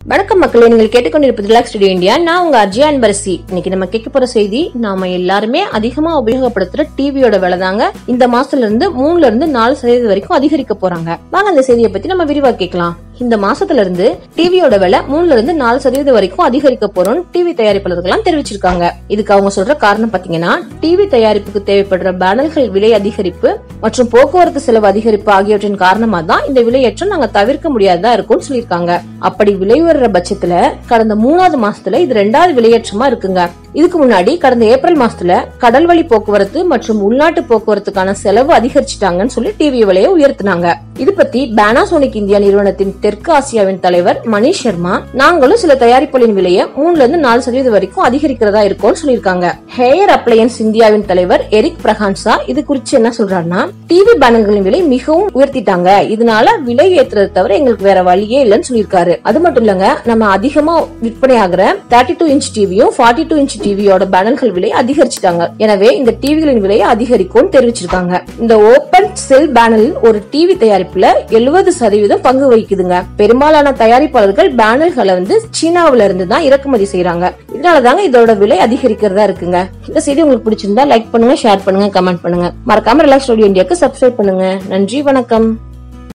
வணக்கம் மக்களே நீங்கள் கேட்டுக்கொண்டிருப்பது ரிலாக்ஸ் ஸ்டுடியோ இந்தியா நான் உங்க அர்ஜியா அன்பரசி இன்னைக்கு நம்ம கேட்க போற செய்தி நாம எல்லாருமே அதிகமா உபயோகப்படுத்துற டிவியோட விலை தாங்க இந்த மாசத்துல இருந்து மூணுல இருந்து நாலு சதவீதம் வரைக்கும் அதிகரிக்க போறாங்க வாங்க அந்த செய்தியை பத்தி நம்ம விரிவா கேட்கலாம் இந்த மாசத்துல இருந்து டிவியோட விலை மூணுல இருந்து நாலு சதவீதம் வரைக்கும் அதிகரிக்க போறோம் டிவி தயாரிப்பாளர்கள்லாம் தெரிவிச்சிருக்காங்க இதுக்கு அவங்க சொல்ற காரணம் பாத்தீங்கன்னா டிவி தயாரிப்புக்கு தேவைப்படுற பேனல்கள் விலை அதிகரிப்பு மற்றும் போக்குவரத்து செலவு அதிகரிப்பு ஆகியவற்றின் காரணமா தான் இந்த விலையேற்றம் நாங்க தவிர்க்க முடியாததா இருக்கும்னு சொல்லியிருக்காங்க அப்படி விலை உயர்ற பட்சத்துல கடந்த மூணாவது மாசத்துல இது ரெண்டாவது விலையேற்றமா இருக்குங்க இதுக்கு முன்னாடி கடந்த ஏப்ரல் மாசத்துல கடல் வழி போக்குவரத்து மற்றும் உள்நாட்டு போக்குவரத்துக்கான செலவு அதிகரிச்சிட்டாங்கன்னு சொல்லி டிவி விலையை உயர்த்தினாங்க இது பத்தி பேனாசோனிக் இந்தியா நிறுவனத்தின் தெற்கு ஆசியாவின் தலைவர் மணிஷ் சர்மா நாங்களும் சில தயாரிப்புகளின் விலையை மூணுல இருந்து நாலு சதவீதம் வரைக்கும் அதிகரிக்கிறதா இருக்கும்னு சொல்லியிருக்காங்க ஹேயர் அப்ளையன்ஸ் இந்தியாவின் தலைவர் எரிக் பிரகான்சா இது குறித்து என்ன சொல்றாருன்னா டிவி பேனல்களின் விலை மிகவும் உயர்த்திட்டாங்க இதனால விலை ஏத்துறதை தவிர எங்களுக்கு வேற வழியே இல்லைன்னு சொல்லியிருக்காரு அது மட்டும் இல்லங்க நம்ம அதிகமா விற்பனை ஆகிற தேர்ட்டி டூ இன்ச் டிவியும் ஃபார்ட்டி டூ இன்ச் டிவியோட பேனல்கள் விலை அதிகரிச்சிட்டாங்க எனவே இந்த டிவிகளின் விலையை அதிகரிக்கும் தெரிவிச்சிருக்காங்க இந்த ஓபன் செல் பேனலில் ஒரு டிவி தயாரிப்புல எழுபது சதவீதம் பங்கு வகிக்குதுங்க பெரும்பாலான தயாரிப்பாளர்கள் பேனல்களை வந்து சீனாவுல இருந்து தான் இறக்குமதி செய்யறாங்க இதனாலதாங்க இதோட விலை அதிகரிக்கிறதா இருக்குங்க இந்த செய்தி உங்களுக்கு பிடிச்சிருந்தா லைக் பண்ணுங்க ஷேர் பண்ணுங்க கமெண்ட் பண்ணுங்க மறக்காம ரிலாக்ஸ் ஸ்டுடியோ இந்தியாக்கு சப்ஸ்கிரைப் பண்ணுங்க நன்றி வணக்கம்